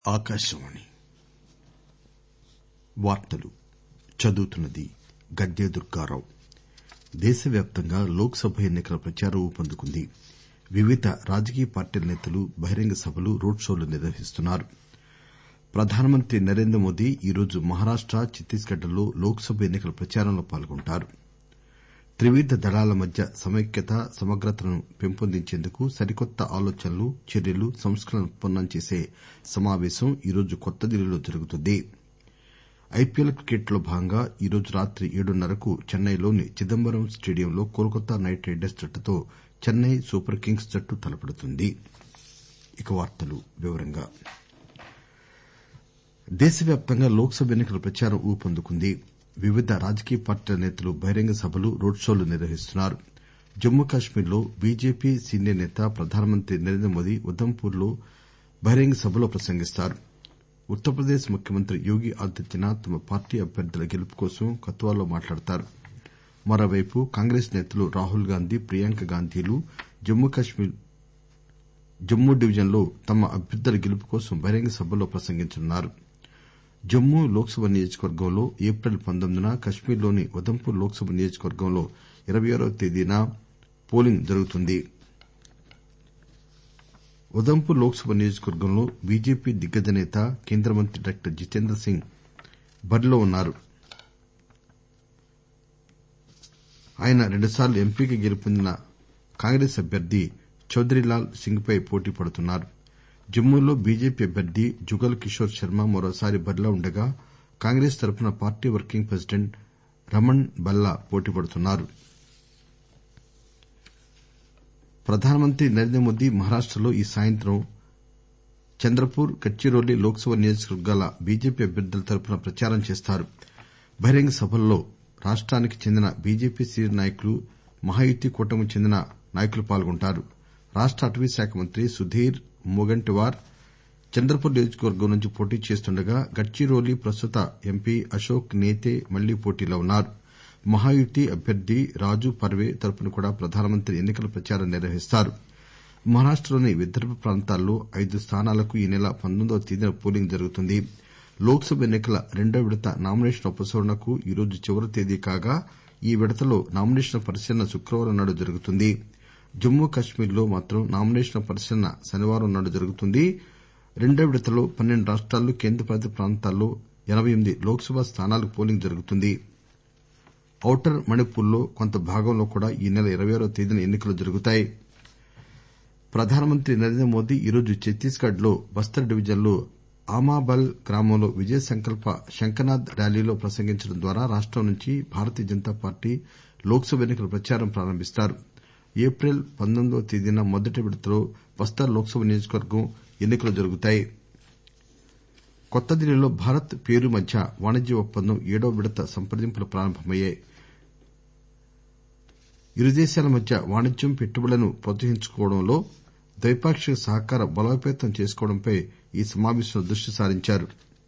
ఆకాశవాణి వార్తలు చదువుతున్నది గద్దె దుర్గారావు దేశవ్యాప్తంగా లోక్ సభ ఎన్ని కల ప్రచారం ఊపందుకుంది వివిధ రాజకీయ పార్టీల నేతలు బహిరంగ సభలు రోడ్ షోలు నిర్వహిస్తున్నారు ప్రధానమంత్రి నరేంద్రమోదీ ఈరోజు మహారాష్ట ఛత్తీస్ గఢ్ లలో లోక్ సభ ఎన్ని కల ప్రచారంలో పాల్గొంటారు త్రివిధ దళాల మధ్య సమైక్యత సమగ్రతను పెంపొందించేందుకు సరికొత్త ఆలోచనలు చర్యలు సంస్కరణలు ఉత్పన్నం చేసే సమావేశం ఈరోజు కొత్త ఢిల్లీలో జరుగుతుంది ఐపీఎల్ క్రికెట్లో భాగంగా ఈరోజు రాత్రి ఏడున్నరకు చెన్నైలోని చిదంబరం స్టేడియంలో కోల్కతా నైట్ రైడర్స్ జట్టుతో చెన్నై సూపర్ కింగ్స్ జట్టు తలపడుతుంది దేశవ్యాప్తంగా లోక్ సభ ఎన్ని కల ప్రచారం ఊపందుకుంది వివిధ రాజకీయ పార్టీల నేతలు బహిరంగ సభలు రోడ్ షోలు నిర్వహిస్తున్నారు జమ్మూ కశ్మీర్ లో బీజేపీ సీనియర్ నేత ప్రధానమంత్రి నరేంద్రమోదీ ఉధంపూర్ లో బహిరంగ సభలో ప్రసంగిస్తారు ఉత్తరప్రదేశ్ ముఖ్యమంత్రి యోగి ఆదిత్యనాథ్ తమ పార్టీ అభ్యర్థుల గెలుపు కోసం కతువాలో మాట్లాడతారు మరోవైపు కాంగ్రెస్ నేతలు రాహుల్ గాంధీ ప్రియాంక గాంధీలు జమ్మూ డివిజన్ లో తమ అభ్యర్థుల గెలుపు కోసం బహిరంగ సభల్లో ప్రసంగించనున్నారు జమ్మూ లోక్ సభ నియోజకవర్గంలో ఏప్రిల్ పంతొమ్మిదిన కశ్మీర్ లోని ఉధంపూర్ లోక్ సభ నియోజకవర్గంలో ఇరవై ఆరవ తేదీన పోలింగ్ జరుగుతుంది ఉధంపూర్ లోక్ సభ నియోజకవర్గంలో బీజేపీ దిగ్గజ నేత కేంద్ర మంత్రి డాక్టర్ జితేంద్ర సింగ్ బరిలో ఉన్నారు ఆయన రెండుసార్లు ఎంపీగా గెలుపొందిన కాంగ్రెస్ అభ్యర్థి చౌదరీలాల్ సింగ్ పై పోటీ పడుతున్నారు జమ్మూలో బీజేపీ అభ్యర్థి జుగల్ కిషోర్ శర్మ మరోసారి బరిలో ఉండగా కాంగ్రెస్ తరఫున party working president Raman Balla పోటీ పడుతున్నారు ప్రధానమంత్రి నరేంద్రమోదీ మహారాష్టలో ఈ సాయంత్రం చంద్రపూర్ గడ్చిరోలి లోక్ సభ నియోజకవర్గాల బీజేపీ అభ్యర్థుల తరఫున ప్రచారం చేస్తారు బహిరంగ సభల్లో రాష్టానికి చెందిన బీజేపీ సీనియర్ నాయకులు మహాయుతి కూటమికి చెందిన నాయకులు పాల్గొంటారు రాష్ట అటవీశాఖ మంత్రి సుధీర్ ముంగంటివార్ చంద్రపూర్ నియోజకవర్గం నుంచి పోటీ చేస్తుండగా గడ్చిరోలి ప్రస్తుత ఎంపీ అశోక్ నేతే మళ్లీ పోటీలో ఉన్నారు మహాయుతి అభ్యర్థి రాజు పర్వే తరఫున కూడా ప్రధానమంత్రి ఎన్ని కల ప్రచారం నిర్వహిస్తారు మహారాష్టలోని విదర్భ ప్రాంతాల్లో ఐదు స్థానాలకు ఈ నెల పంతొమ్మిదవ తేదీన పోలింగ్ జరుగుతుంది లోక్ సభ ఎన్ని కల రెండో విడత నామినేషన్ల ఉపసంహరణకు ఈరోజు చివరి తేదీ కాగా ఈ విడతలో నామినేషన్ల పరిశీలన శుక్రవారం నాడు జరుగుతుంది జమ్మూ కశ్మీర్ లో మాత్రం నామినేషన్ల పరిశీలన శనివారం నాడు జరుగుతుంది రెండో విడతలో పన్నెండు రాష్టాలు కేంద్రపాలిత ప్రాంతాల్లో ఎనబై ఎనిమిది లోక్ సభ స్థానాలకు పోలింగ్ జరుగుతుంది ఔటర్ మణిపూర్ లో కొంత భాగంలో కూడా ఈ నెల ఇరవై ఆరవ తేదీన ఎన్ని కలు జరుగుతాయి ప్రధానమంత్రి నరేంద్రమోదీ ఈరోజు ఛత్తీస్ గఢ్ లో బస్తర్ డివిజన్ లో ఆమాబల్ గ్రామంలో విజయ్ సంకల్ప శంఖనాద్ ర్యాలీలో ప్రసంగించడం ద్వారా రాష్టం నుంచి భారతీయ జనతా పార్టీ లోక్ సభ ఎన్ని కల ప్రచారం ప్రారంభిస్తారు ఏప్రిల్ పంతొమ్మిదవ తేదీన మొదటి విడతలో బస్తర్ లోక్ సభ నియోజకవర్గం ఎన్ని కలు జరుగుతాయి కొత్త ఢిల్లీలో భారత్ పెరూ మధ్య వాణిజ్య ఒప్పందం ఏడవ విడత సంప్రదింపులు ప్రారంభమయ్యాయి ఇరుదేశాల మధ్య వాణిజ్యం పెట్టుబడులను ప్రోత్సహించుకోవడంలో ద్వైపాక్షిక సహకారం బలోపేతం చేసుకోవడంపై ఈ సమావేశంలో దృష్టి సారించారు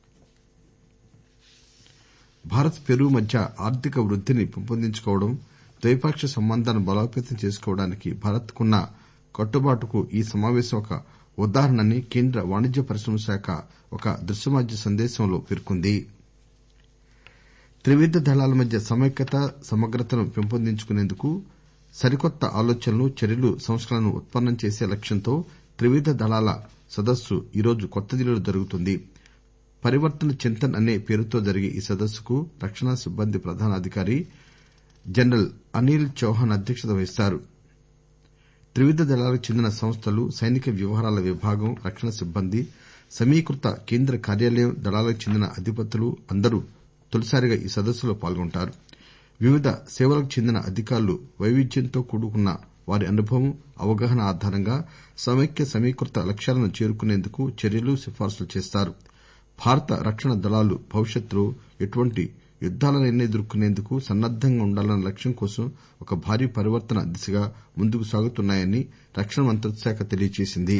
భారత్ పెరూ మధ్య ఆర్థిక వృద్దిని పెంపొందించుకోవడం ద్వైపాక్షిక సంబంధాలను బలోపేతం చేసుకోవడానికి భారత్ కున్న కట్టుబాటుకు ఈ సమావేశం ఒక ఉదాహరణని కేంద్ర వాణిజ్య పరిశ్రమల శాఖ ఒక దృశ్యమాధ్య సందేశంలో పేర్కొంది త్రివిధ దళాల మధ్య సమైక్యత సమగ్రతను పెంపొందించుకునేందుకు సరికొత్త ఆలోచనలు చర్యలు సంస్కరణలను ఉత్పన్నం చేసే లక్ష్యంతో త్రివిధ దళాల సదస్సు ఈరోజు కొత్త ఢిల్లీలో జరుగుతుంది పరివర్తన్ చింతన్ అనే పేరుతో జరిగే ఈ సదస్సుకు రక్షణ సిబ్బంది ప్రధాన అధికారి జనరల్ అనిల్ చౌహాన్ అధ్యక్షత వహిస్తారు త్రివిధ దళాలకు చెందిన సంస్థలు సైనిక వ్యవహారాల విభాగం రక్షణ సిబ్బంది సమీకృత కేంద్ర కార్యాలయం దళాలకు చెందిన అధిపతులు అందరూ తొలిసారిగా ఈ సదస్సులో పాల్గొంటారు వివిధ సేవలకు చెందిన అధికారులు వైవిధ్యంతో కూడుకున్న వారి అనుభవం అవగాహన ఆధారంగా సమైక్య సమీకృత లక్ష్యాలను చేరుకునేందుకు చర్యలు సిఫార్సులు చేస్తారు భారత రక్షణ దళాలు భవిష్యత్తులో ఎటువంటి యుద్దాలనైనా ఎదుర్కొనేందుకు సన్నద్దంగా ఉండాలన్న లక్ష్యం కోసం ఒక భారీ పరివర్తన దిశగా ముందుకు సాగుతున్నాయని రక్షణ మంత్రిత్వ శాఖ తెలియజేసింది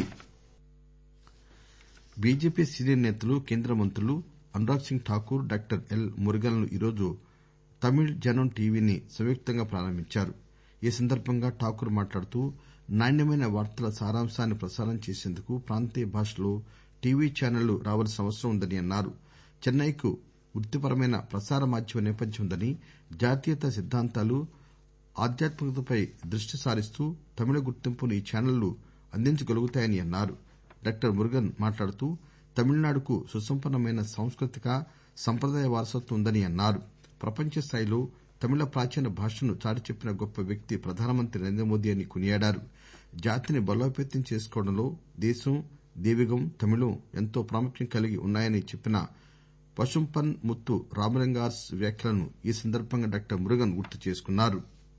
బీజేపీ సీనియర్ నేతలు కేంద్ర మంత్రులు అనురాగ్ సింగ్ ఠాకూర్ డాక్టర్ ఎల్ మురుగన్ లు ఈరోజు తమిళ్ జనం టీవీని సంయుక్తంగా ప్రారంభించారు ఈ సందర్బంగా ఠాకూర్ మాట్లాడుతూ నాణ్యమైన వార్తల సారాంశాన్ని ప్రసారం చేసేందుకు ప్రాంతీయ భాషల్లో టీవీ ఛానళ్లు రావాల్సిన అవసరం ఉందని అన్నారు చెన్నైకు వృత్తిపరమైన ప్రసార మాధ్యమ నేపథ్యం ఉందని జాతీయత సిద్దాంతాలు ఆధ్యాత్మికతపై దృష్టి సారిస్తూ తమిళ గుర్తింపును ఈ ఛానళ్లు అందించగలుగుతాయని అన్నారు డాక్టర్ మురుగన్ మాట్లాడుతూ తమిళనాడుకు సుసంపన్నమైన సాంస్కృతిక సంప్రదాయ వారసత్వం ఉందని అన్నారు ప్రపంచ స్థాయిలో తమిళ ప్రాచీన భాషను చాటిచెప్పిన గొప్ప వ్యక్తి ప్రధానమంత్రి నరేంద్రమోదీ అని కొనియాడారు జాతిని బలోపేతం చేసుకోవడంలో దేశం దైవికం తమిళం ఎంతో ప్రాముఖ్యం కలిగి ఉన్నాయని చెప్పిన పశుంపన్ ముత్తు రామలింగార్స్ వ్యాఖ్యలను ఈ సందర్బంగా డాక్టర్ మురుగన్ గుర్తు చేసుకున్నారు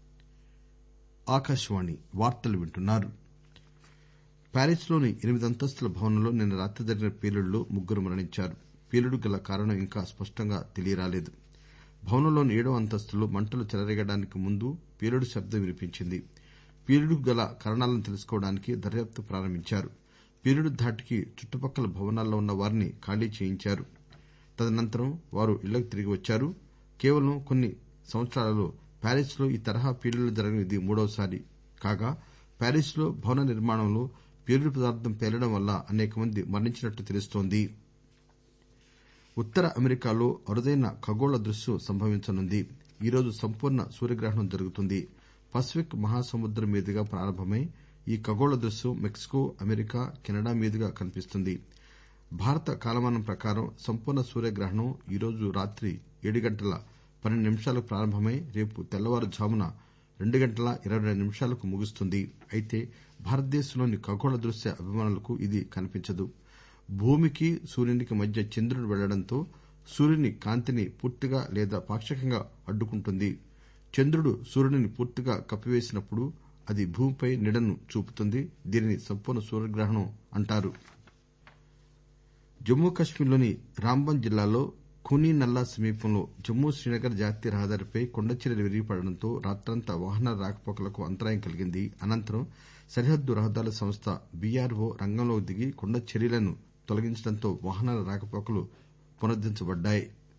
ప్యారిస్ లోని ఎనిమిదంతస్తుల భవనంలో నిన్న రాత్రి జరిగిన పేలుడులో ముగ్గురు మరణించారు పేలుడుకు గల కారణం ఇంకా స్పష్టంగా తెలియరాలేదు భవనంలోని ఏడవ అంతస్తులో మంటలు చెలరేగడానికి ముందు పేలుడు శబ్దం వినిపించింది పేలుడుకు గల కారణాలను తెలుసుకోవడానికి దర్యాప్తు ప్రారంభించారు పేలుడు ధాటికి చుట్టుపక్కల భవనాల్లో ఉన్న వారిని ఖాళీ చేయించారు తదనంతరం వారు ఇళ్లకు తిరిగి వచ్చారు కేవలం కొన్ని సంవత్సరాలలో ప్యారిస్ లో ఈ తరహా పేలుళ్లు జరగడం ఇది మూడవసారి కాగా ప్యారిస్ లో భవన నిర్మాణంలో పేలుడు పదార్థం పేలడం వల్ల అనేక మంది మరణించినట్లు తెలుస్తోంది ఉత్తర అమెరికాలో అరుదైన ఖగోళ దృశ్యం సంభవించనుంది ఈరోజు సంపూర్ణ సూర్యగ్రహణం జరుగుతుంది పసిఫిక్ మహాసముద్రం మీదుగా ప్రారంభమై ఈ ఖగోళ దృశ్యం మెక్సికో అమెరికా కెనడా మీదుగా కనిపిస్తుంది భారత కాలమానం ప్రకారం సంపూర్ణ సూర్యగ్రహణం ఈరోజు రాత్రి ఏడు గంటల పన్నెండు నిమిషాలకు ప్రారంభమై రేపు తెల్లవారుఝామున రెండు గంటల ఇరవై రెండు నిమిషాలకు ముగుస్తుంది అయితే భారతదేశంలోని ఖగోళ దృశ్య అభిమానులకు ఇది కనిపించదు భూమికి సూర్యునికి మధ్య చంద్రుడు వెళ్లడంతో సూర్యుని కాంతిని పూర్తిగా లేదా పాక్షికంగా అడ్డుకుంటుంది చంద్రుడు సూర్యుడిని పూర్తిగా కప్పివేసినప్పుడు అది భూమిపై నీడను చూపుతుంది దీనిని సంపూర్ణ సూర్యగ్రహణం అంటారు జమ్మూ కశ్మీర్లోని రాంబన్ జిల్లాలో ఖూనీ నల్లా సమీపంలో జమ్మూ శ్రీనగర్ జాతీయ రహదారిపై కొండచర్యలు విరిగిపడడంతో రాత్రంతా వాహనాల రాకపోకలకు అంతరాయం కలిగింది అనంతరం సరిహద్దు రహదారుల సంస్థ బీఆర్ఓ రంగంలోకి దిగి కొండచర్యలను తొలగించడంతో వాహనాల రాకపోకలు పునరుద్దరించబడ్డాయి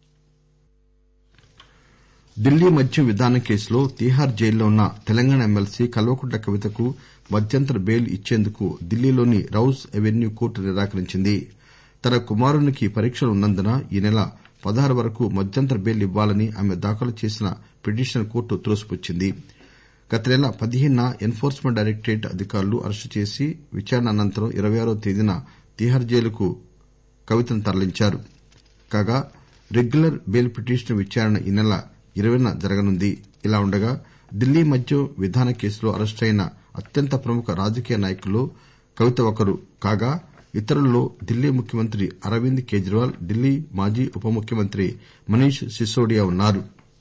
ఢిల్లీ మద్యం విధానం కేసులో తీహార్ జైల్లో ఉన్న తెలంగాణ ఎమ్మెల్సీ కల్వకుంట్ల కవితకు మధ్యంతర బెయిల్ ఇచ్చేందుకు ఢిల్లీలోని రౌస్ అవెన్యూ కోర్టు నిరాకరించింది తన కుమారునికి పరీక్షలు ఉన్నందున ఈ నెల పదహారు వరకు మధ్యంతర బెయిల్ ఇవ్వాలని ఆమె దాఖలు చేసిన పిటిషన్ కోర్టు త్రోసిపుచ్చింది గత నెల పదిహేనున ఎన్ ఫోర్స్మెంట్ డైరెక్టరేట్ అధికారులు అరెస్టు చేసి విచారణ అనంతరం ఇరవై ఆరవ తేదీన తీహార్ జైలుకు కవితను తరలించారు కాగా రెగ్యులర్ బెయిల్ పిటిషన్ విచారణ ఈ నెల ఇరవైన జరగనుంది ఇలా ఉండగా ఢిల్లీ మద్యం విధాన కేసులో అరెస్టయిన అత్యంత ప్రముఖ రాజకీయ నాయకుల్లో కవిత ఒకరు కాగా ఇతరుల్లో ఢిల్లీ ముఖ్యమంత్రి అరవింద్ కేజ్రీవాల్ ఢిల్లీ మాజీ ఉప ముఖ్యమంత్రి మనీష్ సిసోడియా ఉన్నారు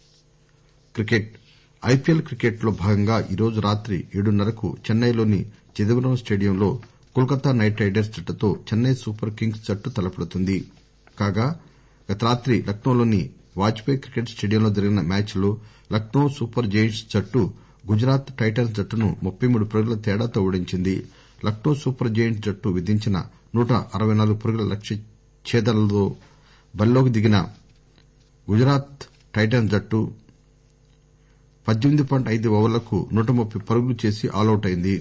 ఐపీఎల్ క్రికెట్ లో భాగంగా ఈరోజు రాత్రి ఏడున్నరకు చెన్నైలోని చిదంబరం స్టేడియంలో కోల్కతా నైట్ రైడర్స్ జట్టుతో చెన్నై సూపర్ కింగ్స్ జట్టు తలపడుతుంది కాగా గత రాత్రి లక్నోలోని వాజ్ పేయి క్రికెట్ స్టేడియంలో జరిగిన మ్యాచ్ లో లక్నో సూపర్ జెయింట్స్ జట్టు గుజరాత్ టైటన్స్ జట్టును ముప్పై మూడు పరుగుల తేడాతో ఓడించింది లక్నో సూపర్ జెయింట్స్ జట్టు విధించిన నూట అరవై నాలుగు పరుగుల లక్ష్య ఛేదనలో బరిలోకి దిగిన గుజరాత్ టైటన్స్ జట్టు పద్దెనిమిది పాయింట్ ఐదు ఓవర్లకు నూట ముప్పై పరుగులు చేసి ఆలౌట్ అయింది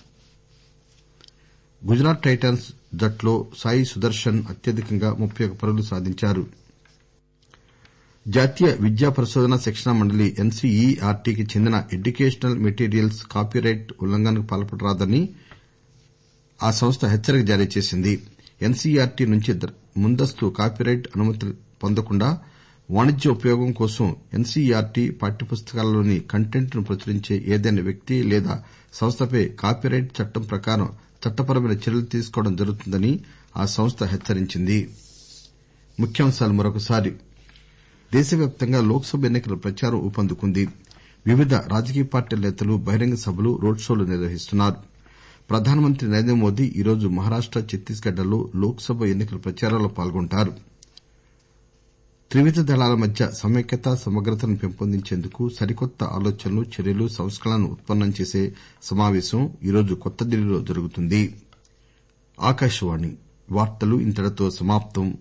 గుజరాత్ టైటన్స్ జట్టులో సాయి సుదర్శన్ అత్యధికంగా ముప్పై ఒక్క పరుగులు సాధించారు జాతీయ విద్యా పరిశోధన శిక్షణా మండలి ఎన్సీఈఆర్టీకి చెందిన ఎడ్యుకేషనల్ మెటీరియల్స్ కాపీరైట్ ఉల్లంఘనకు పాల్పడరాదని ఆ సంస్థ హెచ్చరిక జారీ చేసింది ఎన్సీఈఆర్టీ నుంచి ముందస్తు కాపీరైట్ అనుమతి పొందకుండా వాణిజ్య ఉపయోగం కోసం ఎన్సీఈఆర్టీ పాఠ్యపుస్తకాలలోని కంటెంట్ ను ప్రచురించే ఏదైనా వ్యక్తి లేదా సంస్థపై కాపీరైట్ చట్టం ప్రకారం చట్టపరమైన చర్యలు తీసుకోవడం జరుగుతుందని ఆ సంస్థ హెచ్చరించింది దేశవ్యాప్తంగా లోక్ సభ ఎన్ని కల ప్రచారం ఊపందుకుంది వివిధ రాజకీయ పార్టీల నేతలు బహిరంగ సభలు రోడ్ షోలు నిర్వహిస్తున్నారు ప్రధానమంత్రి నరేంద్రమోదీ ఈరోజు మహారాష్ట ఛత్తీస్ గఢ్ లలో లోక్ సభ ఎన్ని కల ప్రచారంలో పాల్గొంటారు త్రివిధ దళాల మధ్య సమైక్యత సమగ్రతను పెంపొందించేందుకు సరికొత్త ఆలోచనలు చర్యలు సంస్కరణలను ఉత్పన్నం చేసే సమావేశం ఈరోజు కొత్త ఢిల్లీలో జరుగుతుంది